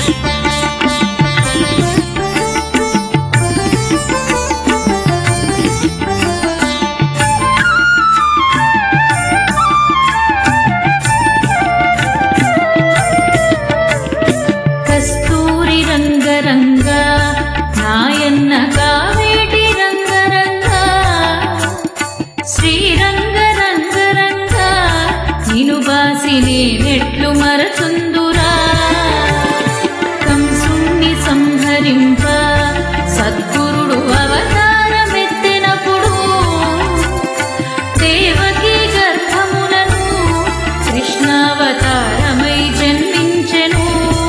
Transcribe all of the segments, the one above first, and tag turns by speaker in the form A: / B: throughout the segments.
A: కస్తూరి రంగరంగ నాయన్న కావేటి రంగరంగ శ్రీరంగ రంగరంగ నిను బాసి నేనెట్లు మరచుందురా కంసుణ్ణి సంహరింప సద్గురుడు అవతారమెత్తినప్పుడు దేవకీ గర్భములను కృష్ణావతారమై జన్మించెను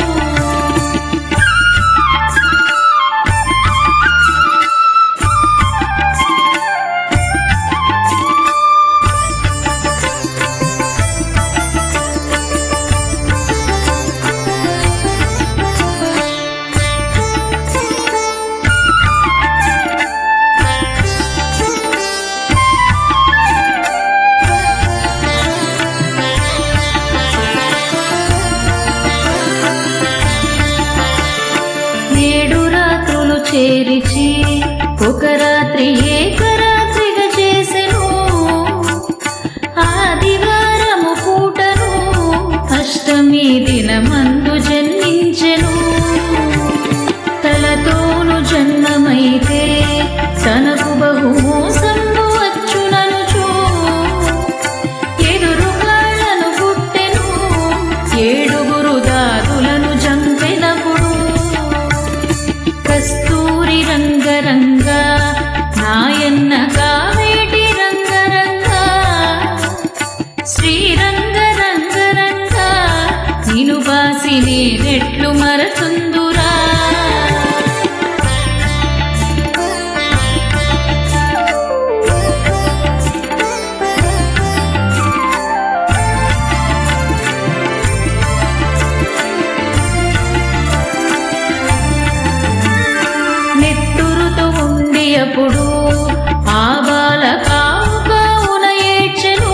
A: ఏడు రాత్రులు చేరిచి ఒక రాత్రి ఏకరాత్రిగా చేసెను ఆదివారము పూటను అష్టమి దినమందు జన్మించెను తలతోను జన్మమైతే తనకు బహు మోసంబు వచ్చుననుచు ఎదురు కాళ్ళను పుట్టెను ఏడుగురు దాదులను చంపెనప్పుడు కస్తూరి రంగరంగ నాయన్న కావేటి రంగరంగ శ్రీరంగ రంగరంగ నిను బాసి నేనెట్లు మరచుందురా నెత్తురుతో ఉండి అప్పుడు ఆ బాల కావు కావున ఏడ్చెను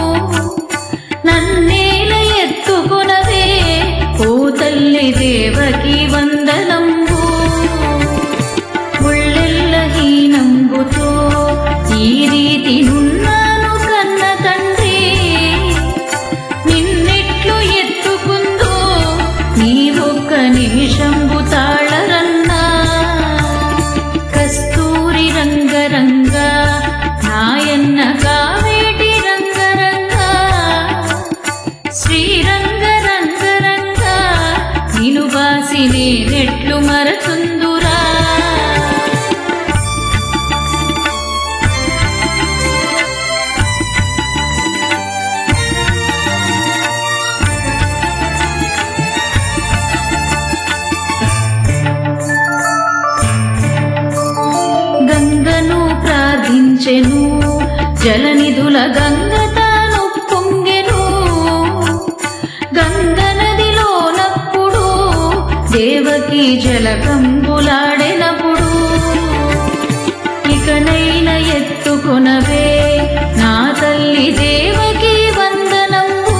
A: నన్నేల ఎత్తుకునవే ఓ తల్లి దేవకి వందనంబు ముళ్ళెల్ల హీనంబుతో ఈ రీతి నున్నాను కన్న తండ్రి నిన్నెట్లు ఎత్తుకుందో నీ ఒక్క నిమిషంబు తాళరన్నా కస్తూరి రంగరంగ నాయన్న కావేటి రంగరంగ శ్రీరంగ రంగరంగ నిను బాసి నేనెట్లు మరచుందురా గంగను ప్రార్థించెను జలనిధుల గంగ తాను పొంగెను గంగ నదిలోనప్పుడు దేవకి జలకంబులాడెనప్పుడు ఇకనైన ఎత్తుకొనవే నా తల్లి దేవకి వందనంబు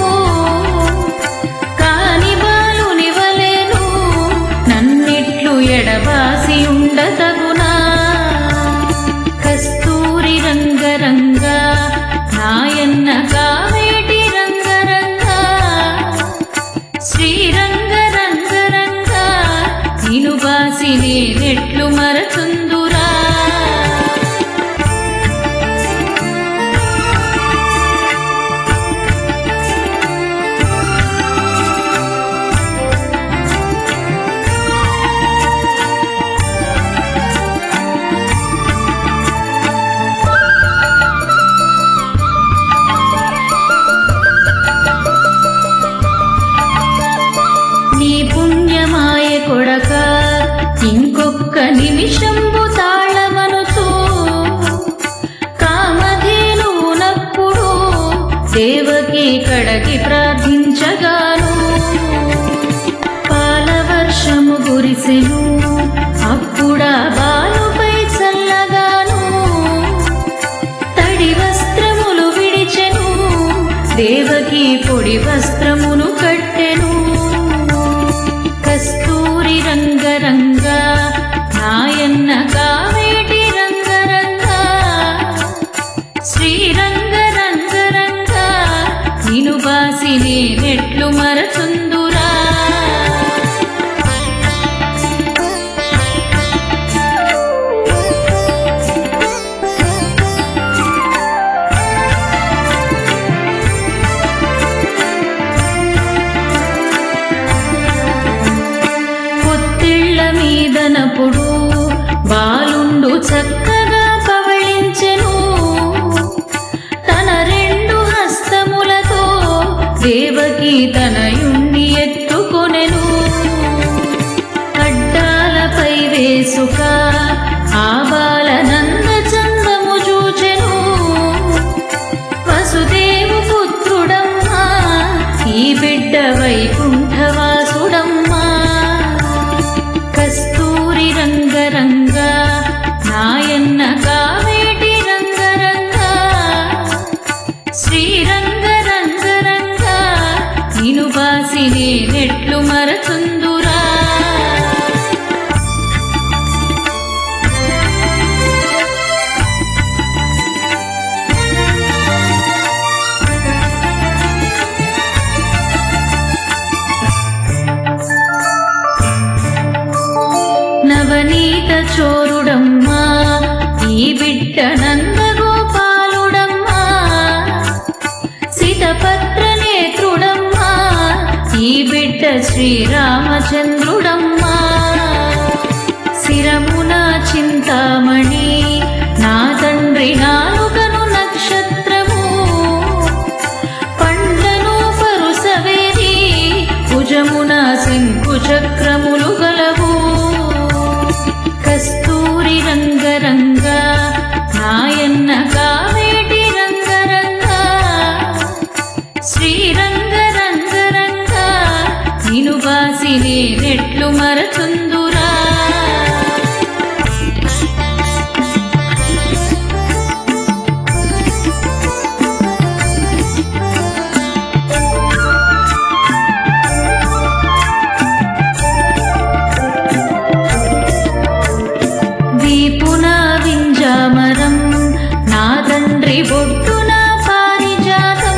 A: కాని బాలునివలేను నన్నిట్లు ఎడబాసి ఉండతగునా కస్తూరి రంగరంగ నాయన్న కావేటి రంగరంగ శ్రీరంగ రంగరంగ నిను బాసి నేనెట్లు మరచుందురా నీ పుణ్యమాయ కొడక ఇంకొక్క నిమిషంబు తాళమనుచు కామధేనునప్పుడు దేవకి కడకి ప్రార్థించగాను పాలవర్షము కురిసెను అప్పుడా బాలుపై చల్లగాను తడి వస్త్రములు విడిచెను దేవకి పొడి వస్త్రమును కట్టెను కస్తూరి వదనపుడు బాలుండు చక్కగా పవళించెను తన రెండు హస్తములతో దేవకి తనయుణ్ణి ఎత్తుకొనెను అడ్డాలపై వేసుక ఆ బాలనంద చందము చూచెను వసుదేవు పుత్రుడమ్మా ఈ బిడ్డ వైకుంఠవాసుడమ్మా కస్తూరి రంగరంగ నాయన్న కావేటి రంగరంగ శ్రీరంగ రంగరంగ నిను బాసి నేనెట్లు మరచుందురా నవనీత చోరుడమ్మా ఈ బిడ్డ నందగోపాలుడమ్మా సితపత్ర నేత్రుడమ్మా ఈ బిడ్డ శ్రీరామచంద్రుడమ్మా శిరమున చింతామణి నా తండ్రి నాలుకను నక్షత్రము పండ్లను పరుసవేరి భుజమున శంకు చక్రములు గలవు కస్తూరి రంగరంగ నాయన్న కావేటి రంగరంగ శ్రీరంగ రంగరంగ నిను బాసి నేనెట్లు మరచుందురా వీపున వింజామరం నా తండ్రి బొట్టున పారిజాతం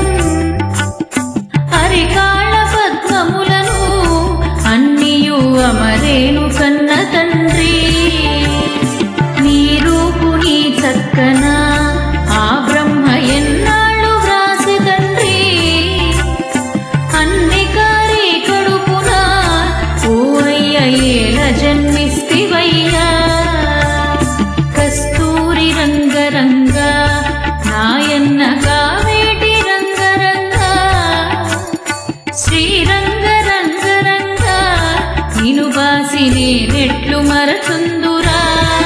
A: అరికాళ్ళ పద్మములను అన్నియు అమరేను కన్న తండ్రి నీ రూపు నీ చక్కన ఆ బ్రహ్మ ఎన్నాళ్ళు వ్రాసి తండ్రి అన్ని కారి కడుపున ఓ అయ్య ఏల జన్మిస్తివయ్యా కస్తూరి రంగరంగ నాయన్న కావేటి రంగరంగ శ్రీరంగ రంగరంగ నిను బాసి నేనెట్లు మరచుందురా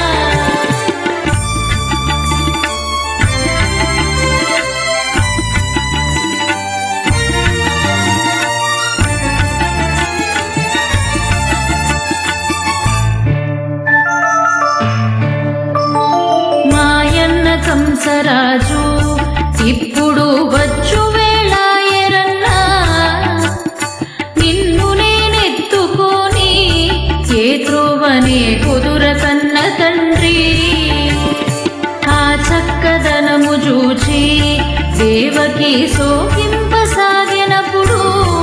A: మాయన్న కంసరాజు ఇప్పుడు వచ్చు వేళాయరన్నా నిన్ను నేనెత్తుకొని ఏ త్రోవనే కుదుర కన్న తండ్రి ఆ చక్కదనము చూచి దేవకి సోకింపసాగినప్పుడు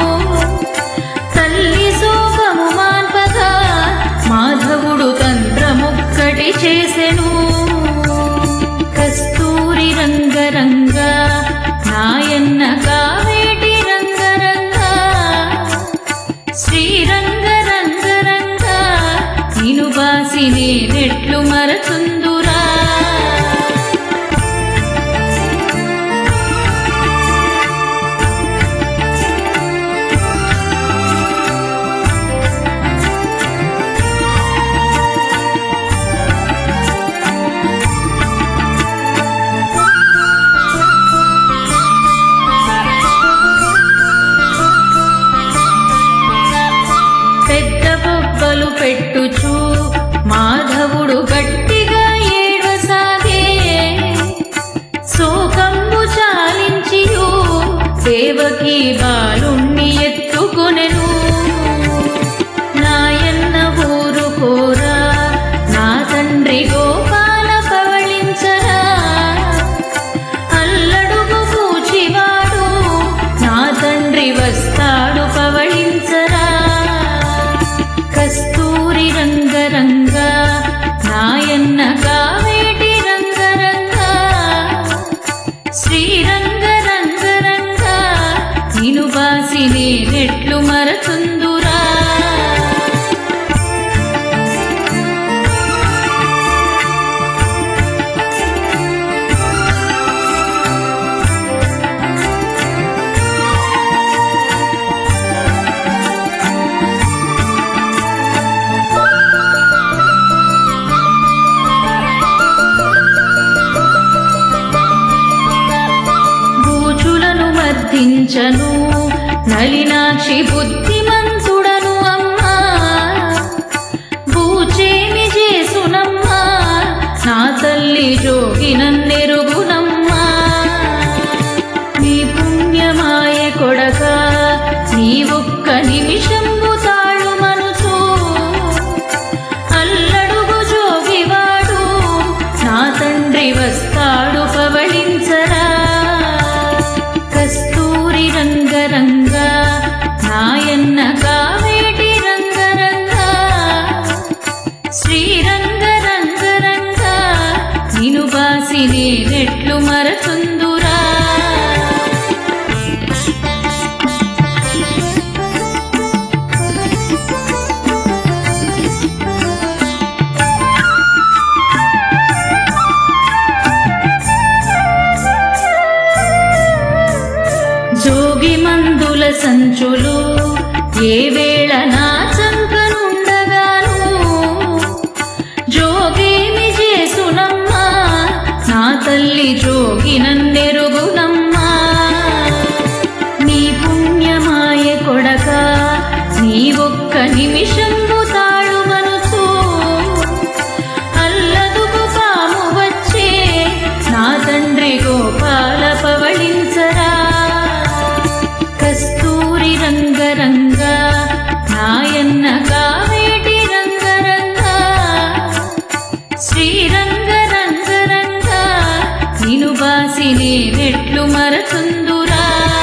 A: తల్లి శోకము మాన్పగా మాధవుడు తంత్రముక్కటి చేసెను కస్తూరి రంగరంగ నాయన్న కావేటి రంగరంగ శ్రీరంగ రంగరంగ నిను బాసి నేనెట్లు మరచుందురా పెద్ద బొబ్బలు పెట్టుచు మాధవుడు గట్టిగా ఏడవసాగే శోకంబు చాలించియు దేవకి బాలుణ్ణి ఎత్తుకొనెను నాయన్న ఊరు కోరా నా తండ్రి గోపాల పవళించరా అల్లడుగు పూచివాడు నా తండ్రి వస్తాడు పవళించరా కస్తూరి రంగరంగ నా నరించను నలినాక్షి బుద్ధిమంతుడను అమ్మా పూచేమి చేసునమ్మా నా తల్లి జోగి నన్నెరుగునమ్మా నీ పుణ్యమాయ కొడక నీ ఒక్క నిమిషంబు తాళు మనసు అల్లడుగు జోగివాడు నా తండ్రి వస్తాడు పవళించరా కస్తూరి రంగరంగ నాయన్న కావేటి రంగరంగ శ్రీరంగ రంగరంగ నిను బాసి నేనెట్లు మరచుందురా జోగి మందుల సంచులు ఏ వేళ నా చంకనుండగాను జోగేమి చేసునమ్మా నా తల్లి జోగి నన్నెరుగునమ్మా నీ పుణ్యమాయ కొడక నీ ఒక్క నిమిషంబు తాళు మనసు అల్లదుకు పాము వచ్చే నా తండ్రి గోపాల పవళించరా కస్తూరి రంగరంగ నాయన్న కావేటి రంగరంగ శ్రీరంగ రంగరంగ నిను బాసి నేనెట్లు మరచుందురా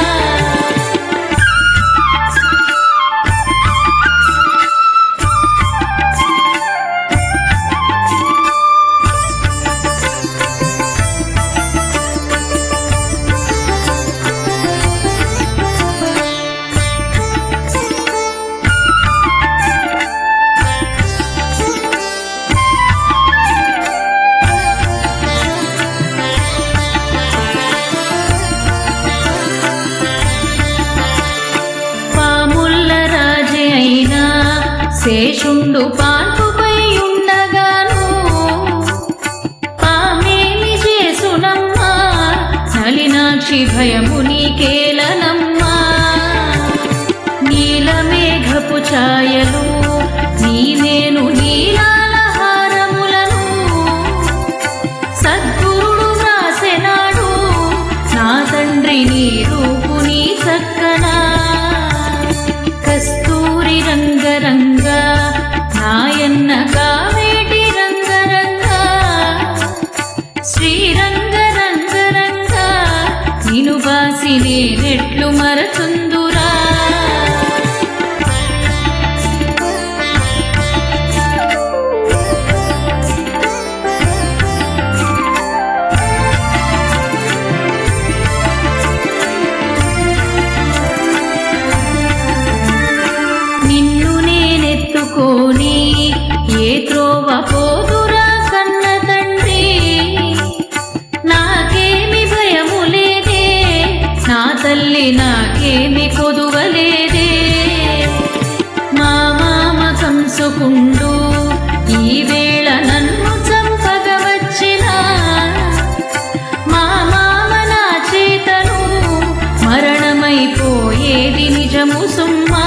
A: పాముల్ల రాజే అయినా శేషుండు పాన్పుపై ఉండగాను పామేమి చేసునమ్మా నలినాక్షి భయము నీకేలనమ్మా నీలమేఘపు ఛాయలు నీవేను నీలాల హారములను సద్గురుడు వ్రాసెనాడు నా తండ్రి నీ రూపు నీ చక్కనా కస్తూరి రంగరంగ నాయన్న కావేటి రంగరంగ శ్రీరంగ రంగరంగ నిను బాసి నేనెట్లు మరచుందురా నిన్ను నేనెత్తుకోని ఏ త్రోవ పోదురా కన్న తండ్రి నాకేమి భయము లేదే నా తల్లి నాకేమి కొదువలేదే మా మామ కంసుకుండు ఈ వేళ నన్ను చంపగ వచ్చిన మా మామ నా చేతను మరణమైపోయేది నిజము సుమ్మా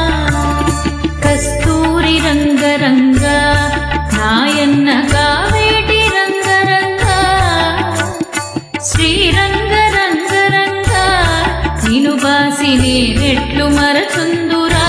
A: కస్తూరి రంగరంగ నాయన్న కావేటి రంగరంగ శ్రీరంగ రంగరంగ నిను బాసి నేనెట్లు మరచుందురా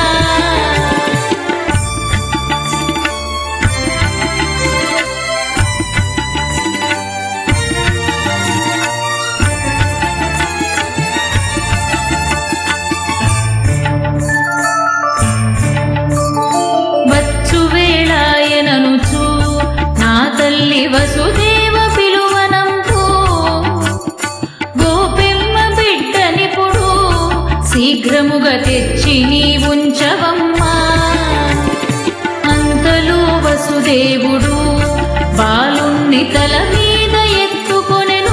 A: వచ్చు వేళాయననుచు నా తల్లి వసుదేవ పిలువనంపు గోపెమ్మ బిడ్డనిపుడు శీఘ్రముగా తెచ్చి నీ ఉంచవమ్మా అంతలో వసుదేవుడు బాలుణ్ణి తల మీద ఎత్తుకొనెను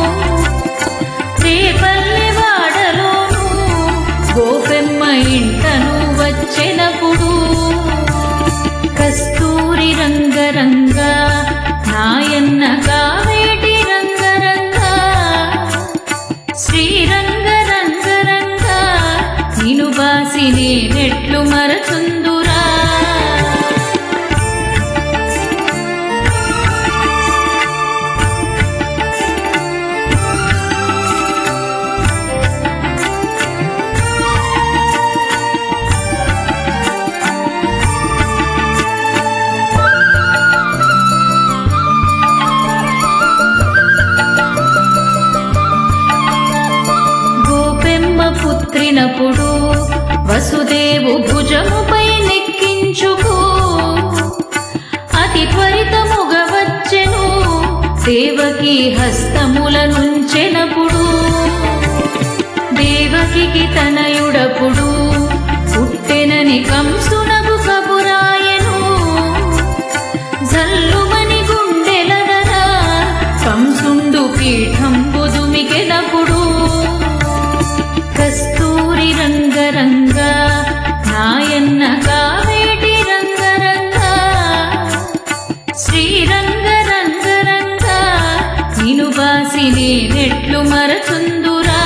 A: రేపల్లె వాడలోను గోపెమ్మ ఇంటను వచ్చెనప్పుడు కస్తూరి రంగరంగ నాయన్న కావేటి రంగరంగ శ్రీరంగ రంగరంగ వెళ్ళినప్పుడు వసుదేవు భుజముపై నెక్కించుకో అతి త్వరితముగా వచ్చెను దేవకి హస్తముల నుంచెనప్పుడు దేవకికి తనయుడపుడు పుట్టెనని కంసునకు కబురాయను జల్లుమని గుండెలదరా కంసుండు పీఠంబు దుమికెనప్పుడు కస్తూరి రంగరంగ నాయన్న కావేటి రంగరంగ శ్రీరంగ రంగరంగ నిను బాసి నేనెట్లు మరచుందురా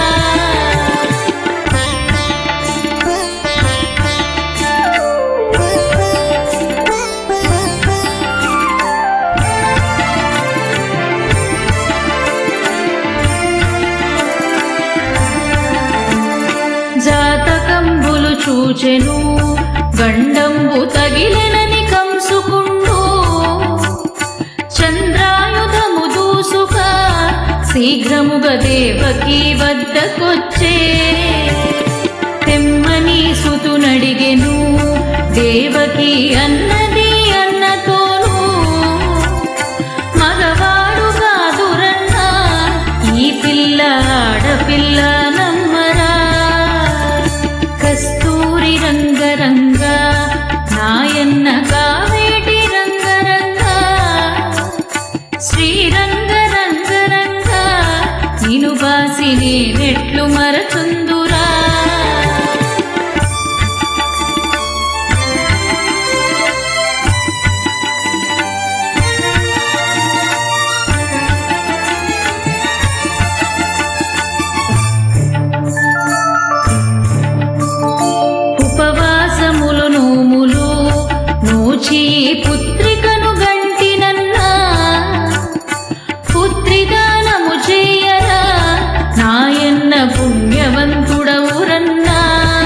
A: జాతకంబులు చూచెను గండంబు తగిలెనని కంసుకుండు చంద్రాయుధము దూసుక శీఘ్రముగా దేవకి వద్దకొచ్చే తెమ్మని సుతునడిగెను దేవకి అన్నది అన్నతోను మగవాడు కాదురన్నా ఈ పిల్ల ఆడపిల్ల నమ్మరా కస్తూరి రంగరంగ నాయన్న కావేటి రంగరంగ శ్రీరంగ రంగరంగ నిను బాసి నేనెట్లు మరచుందురా ఉపవాసములు నోములు నోచి పుత్రికను గంటినన్నా పుత్రిదానము చేయరా నాయన్న పుణ్యవంతుడవురన్నా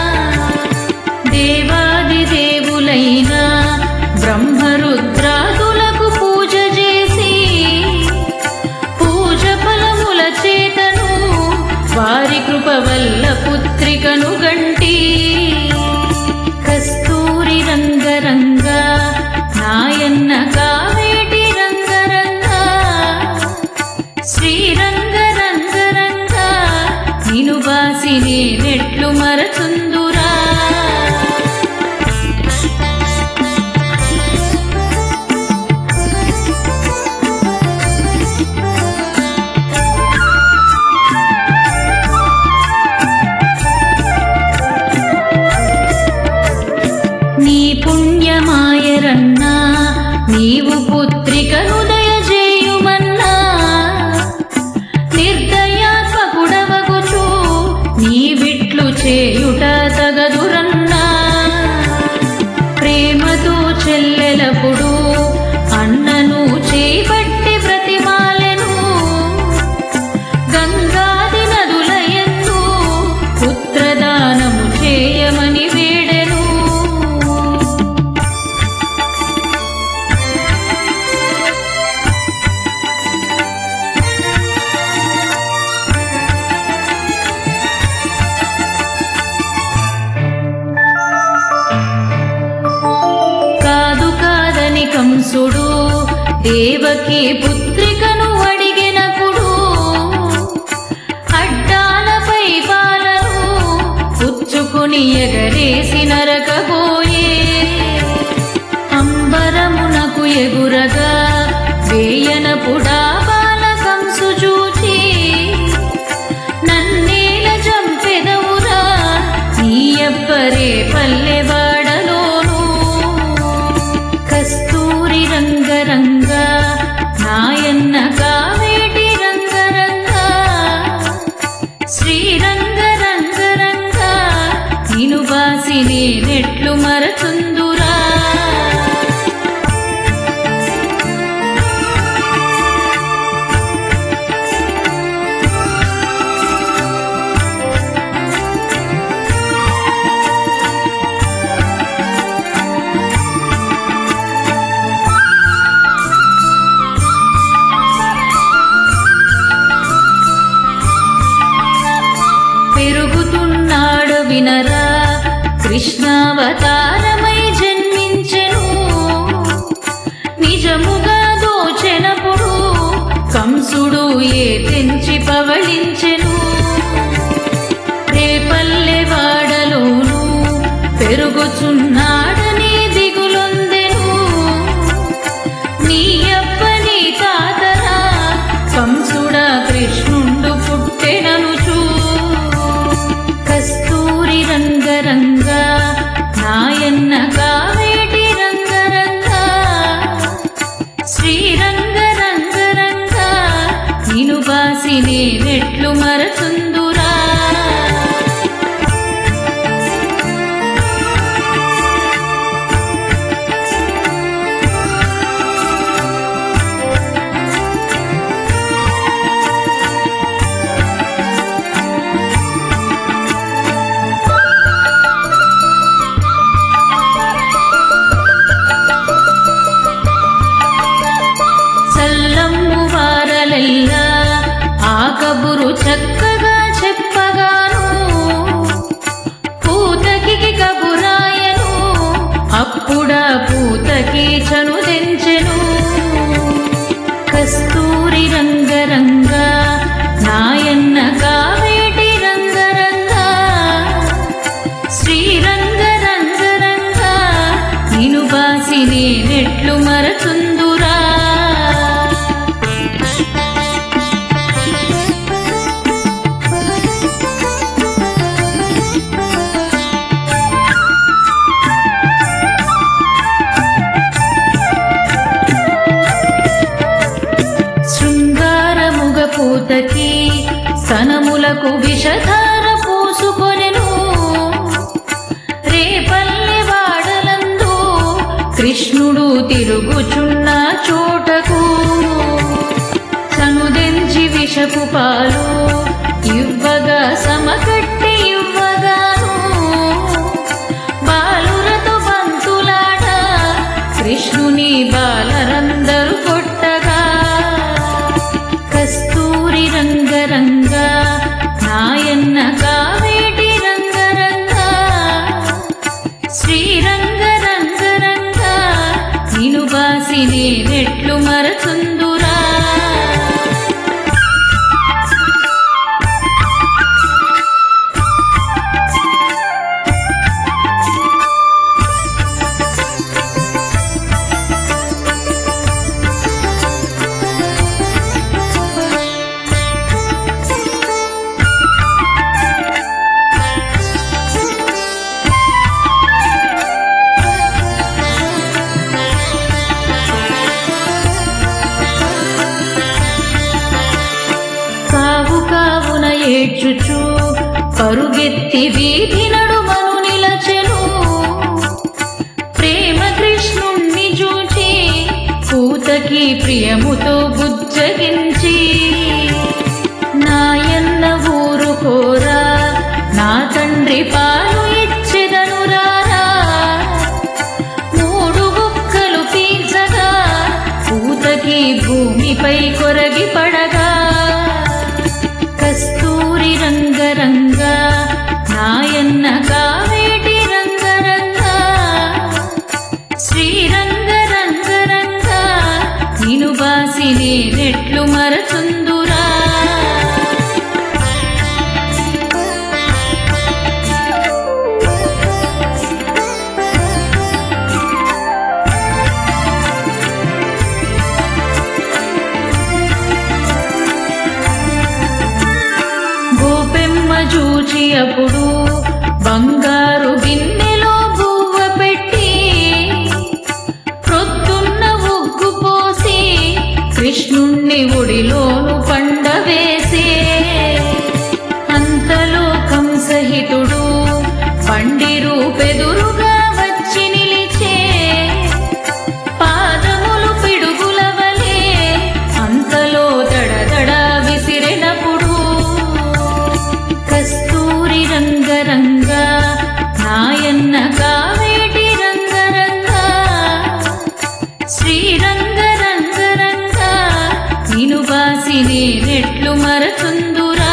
A: దేవాది దేవులైన బ్రహ్మరుద్రాదులకు పూజ చేసి పూజ ఫలముల చేతను వారి కృప వల్ల పుత్రికను గంటి కస్తూరి రంగరంగ నాయన్న కావేటి రంగరంగ శ్రీరంగ రంగరంగ నిను బాసి నేనెట్లు మరచుందురా నీ పుణ్యమాయరన్నా నీవు పుత్రికను దయచేయుమన్నా నిర్దయాత్మకుడవగుచు నీ విట్లు చేయుట తగదురన్నా ప్రేమతో చెల్లెలపుడు అన్నను చేపట్టి ప్రతిమాలెను గంగాది నదులయందు పుత్రదానము చేయమని వేడెను కాదు కాదని కంసుడు దేవకి పుత్రికను అడిగినప్పుడు అడ్డాలపై పాలను పుచ్చుకుని ఎగరేసి నరకబోయే అంబరమునకు ఎగురగా వేయనపుడా బాల కంసు చూచి నన్నేల చంపెదవురా నీయబ్బరే పల్లెవాడలోను కస్తూరి రంగరంగ నాయన్న కావేటి రంగరంగ శ్రీరంగ రంగరంగ నిను బాసి నేనెట్లు మరచుందు వెలుగుచున్నాడని దిగులొందెను నీ అప్పని తాతరా కంసుడా కృష్ణుండు పుట్టెననుచూ కస్తూరి రంగరంగ నాయన్న కావేటి రంగరంగ శ్రీరంగ రంగరంగ నిను బాసి నేనెట్లు మరచుందురా చల్లమ్ము వారలెల్లా ఆ కబురు చక్కగా చెప్పగాను పూతకి కబురాయను అప్పుడా పూతకి చనుదెంచెను కస్తూరి రంగరంగ నాయన్న కావేటి రంగరంగ శ్రీరంగ రంగరంగ నిను బాసి నేనెట్లు మరచుందురా శృంగారముగ పూతకి సనములకు విషధార పూసుకొనెను రేపల్లె వాడలందు కృష్ణుడు తిరుగుచున్న చోటకు చనుదెంచి విషపు పాలు ఇవ్వగా సమకట్టి ఇవ్వగాను బాలురతో బంతులాట కృష్ణుని బాలరందరు కొట్టగా కస్తూరి రంగరంగ నాయన్న కావేటి రంగరంగ శ్రీరంగ రంగరంగ నిను బాసి నేనెట్లు మరచుందురా కావు కావున ఏడ్చుచు పరుగెత్తి వీధి నడుమను నిలచెను ప్రేమ కృష్ణుణ్ణి చూచి కూతకి ప్రియముతో బుజ్జగించి నాయన్న ఊరు కోరా నా తండ్రి పాలు ఇచ్చెదను రారా మూడు బుక్కలు పీల్చగా పూతకి భూమిపై కొరగి పడగా కస్తూరి రంగరంగ నాయన్న కావేటి రంగరంగ శ్రీరంగ రంగరంగ నిను బాసి నేనెట్లు మరచుందురా గోపెమ్మ చూచి అప్పుడు బంగారు గిన్నెలో బువ్వ పెట్టి ప్రొద్దున్న ఉగ్గు పోసి కృష్ణుణ్ణి ఒడిలోను పండవేసే అంతలో కంసహితుడు పండి రూపెదురుగా వచ్చి నిలిచే పాదములు పిడుగుల వలె అంతలో దడదడ విసిరినప్పుడు కస్తూరి రంగరంగ నాయన్న కావేటి రంగరంగ శ్రీరంగ రంగరంగ నిను బాసి నేనెట్లు మరచుందురా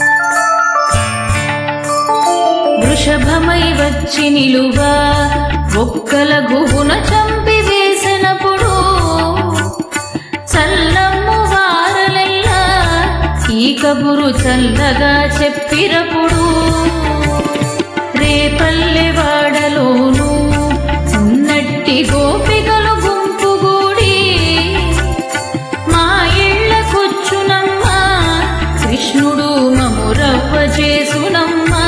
A: వృషభమై వచ్చి నిలువా ఒక్కల గుహున చంపి వేసినప్పుడు చల్లమ్ము వారలెల్లా ఈ కబురు చల్లగా చెప్పినప్పుడు రేపల్లె వాడలోను ఉన్నట్టి గోపికలు గుంపుగూడి మా ఇళ్ళకొచ్చునమ్మా కృష్ణుడు మమురవ్వ చేసునమ్మా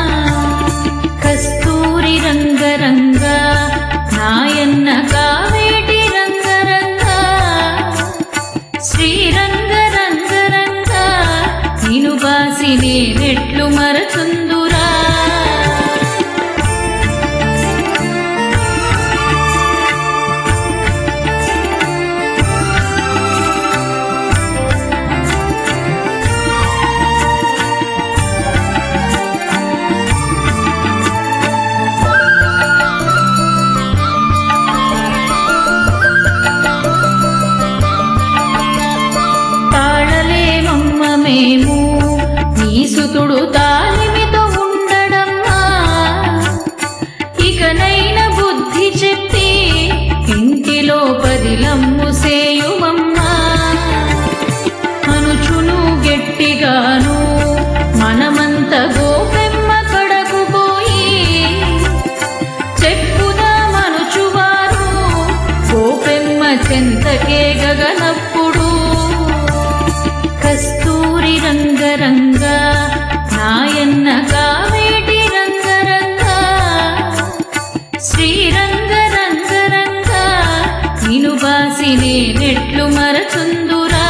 A: కస్తూరి రంగరంగ నాయన్న కావేటి రంగరంగ శ్రీరంగ రంగరంగ నిను బాసి నేనెట్లు మరచుందురా తాళలేమమ్మ మేము నీ సుతుడు తాలిమితో ఉండడమ్మా ఇకనైన బుద్ధి చెప్పి ఇంటిలో పదిలమ్ము సేయుమమ్మా అనుచును గట్టిగాను మనమంత గోపెమ్మ కడకు పోయి చెప్పుదామనుచువారు గోపెమ్మ చెంతకే గగనప్పుడు కస్తూరి రంగరంగ నాయన్న కావేటి రంగరంగ శ్రీరంగ రంగరంగ నిను బాసి నేనెట్లు మరచుందురా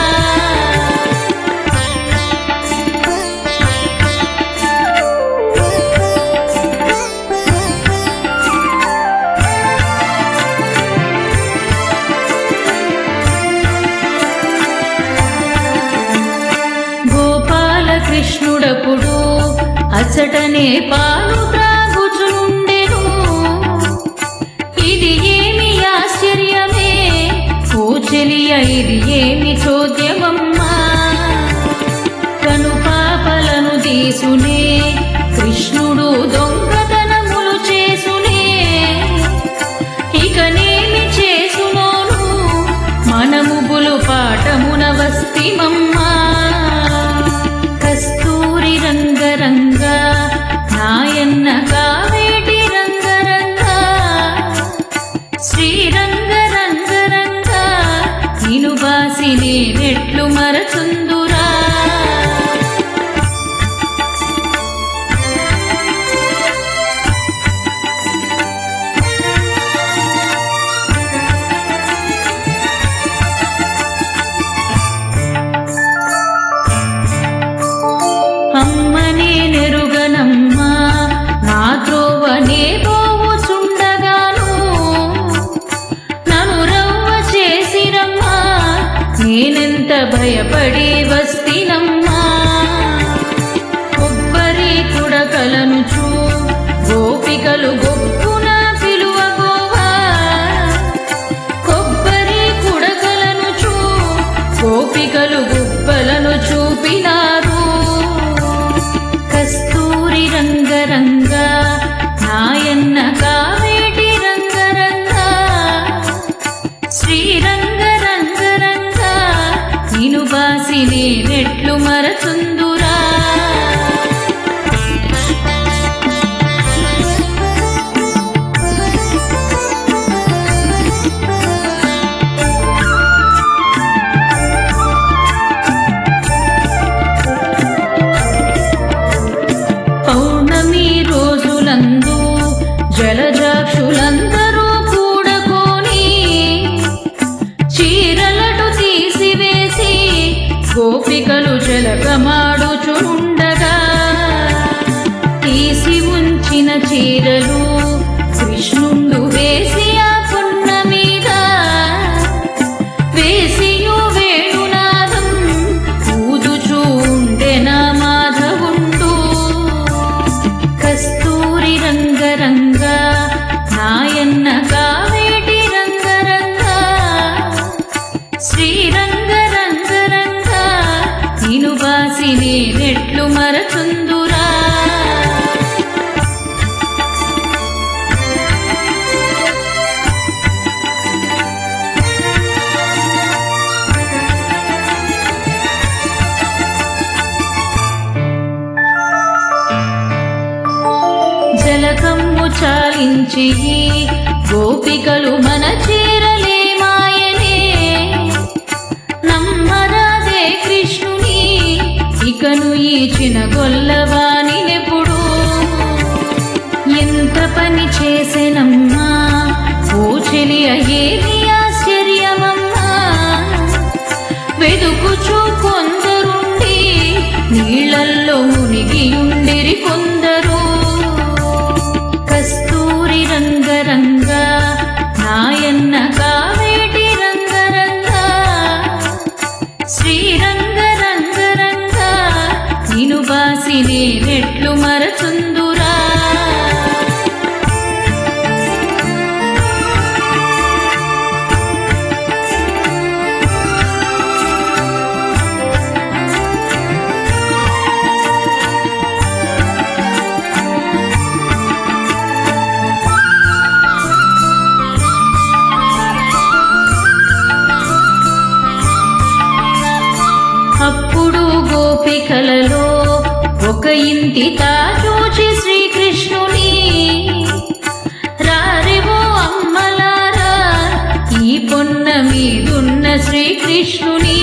A: గోపాలకృష్ణుడప్పుడు అచటనే పాలు త్రాగుచుండెను ఇది ఏమి ఆశ్చర్యమే ఓ చెలియ ఇది ఏమి చోద్యమమ్మా కను పాపలను తీసునే కృష్ణుడు దొంగతనములు చేసునే ఇకనేమి చేసునోను మనముగులు పాఠమున వస్తిమమ్మా కస్తూరి రంగరంగ నాయన్న కావేటి రంగరంగ శ్రీరంగ రంగరంగ నిను బాసి నేనెట్లు మరచుందురా అమ్మనే నెరుగనమ్మా నా త్రోవనే పోవుచుండగాను నన్ను రవ్వ చేసిరమ్మా నేనెంత భయపడి వస్తినమ్మా కొబ్బరి కుడకలను చూ గోపికలు గొప్పున పిలువగోవా కొబ్బరి కుడకలను చూ గోపికలు గుబ్బలను చూపినారు కస్తూరి రంగరంగ నాయన్న కావేటి రంగరంగ శ్రీరంగ రంగరంగ నిను బాసి నేనెట్లు మరచుందురా పౌర్ణమి రోజులందు జలజాక్షులందరూ కూడకొని చీరలటు తీసివేసి గోపికలు జలకమాడుచుండగా తీసి ఉంచిన చీరలు కృష్ణుండు వేసి ఆ కొండ మీద వేసియు వేణునాదం ఊదుచూండెన మాధవుండు కస్తూరి రంగరంగ నాయన్న కావేటి రంగరంగ శ్రీరంగ రంగరంగ నిను బాసి నేనెట్లు మరచుందురా లాలించి గోపికలు మన చేరలేమాయనే నమ్మరాదే కృష్ణుని ఇకను ఈ చినగొల్లవానినెప్పుడు ఎంత పని చేసెనమ్మా ఓ చెలి అయ్యేది ఆశ్చర్యమమ్మా వెదుకుచూ కొందరుండి నీళ్ళల్లో మునిగి ఉండిరి కొందరు కస్తూరి రంగరంగ నాయన్న కావేటి రంగరంగ శ్రీరంగ రంగరంగ నిను బాసి నేనెట్లు మరచుందురా అప్పుడు గోపికలలో ఒక ఇంటి తాచూచి శ్రీకృష్ణుని రారివో అమ్మలారా ఈ పొన్న మీదున్న శ్రీకృష్ణుని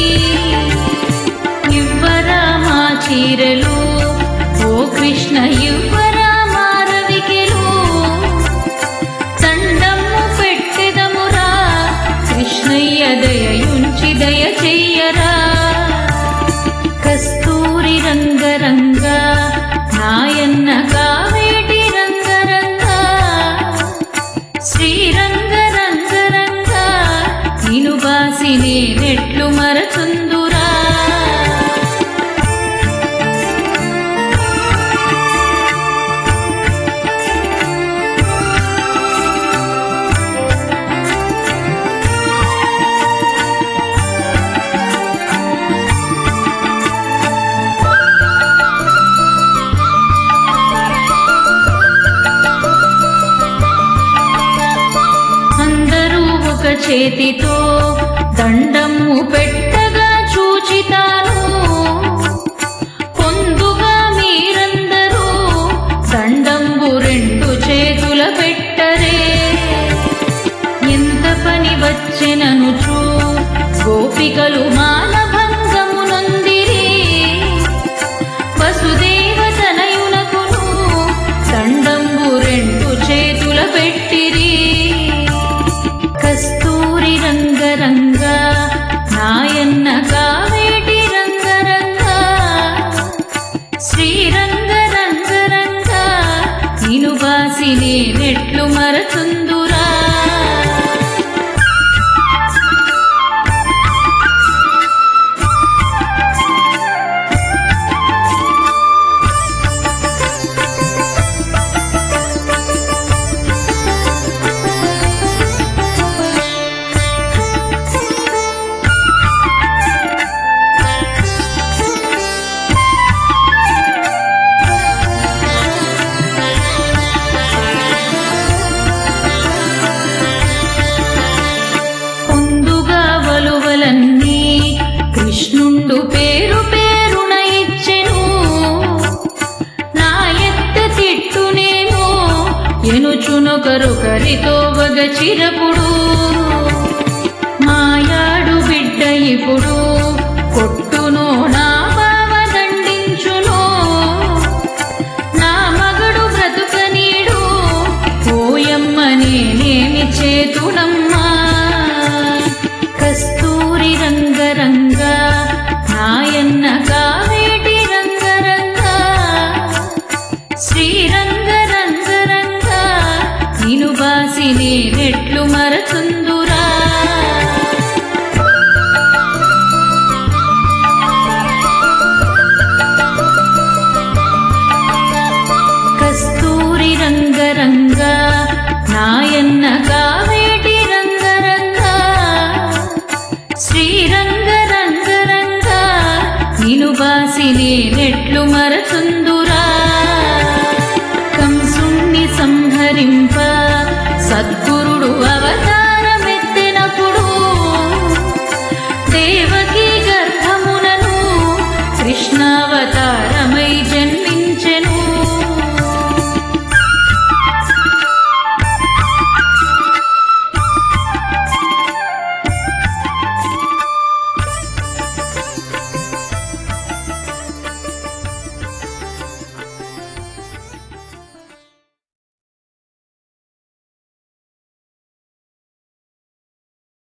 A: ఇవ్వరా మా చీరలు ఓ కృష్ణ ఇవ్వరా మా రవికెలు దండము పెట్టెదమురా కృష్ణయ్య దయయుంచి దయ చెయ్యరా కస్తూరి రంగరంగ నాయన్న కావేటి రంగరంగ శ్రీరంగ రంగరంగ నిను బాసి నేనెట్లు మరచుందురా అందరూ ఒక చేతితో దండము పెట్టగా చూచితాను పొందుగా మీరందరూ దండంబు రెండు చేతుల పెట్టరే ఎంత పని వచ్చెననుచు గోపికలు మానభంగము నొందిరి వసుదేవ తనయునకును దండంబు రెండు చేతుల పెట్టిరి కస్తూరి రంగరంగ నాయన్న కావేటి రంగరంగ శ్రీరంగ రంగరంగ నిను బాసి నేనెట్లు మరచుందురా పొందుగా వలువలన్నీ కృష్ణుండు పేరు పేరున ఇచ్చెను నా ఎత్త తిట్టునేమో ఎనుచునొకరొకరితో వగ చిరపుడు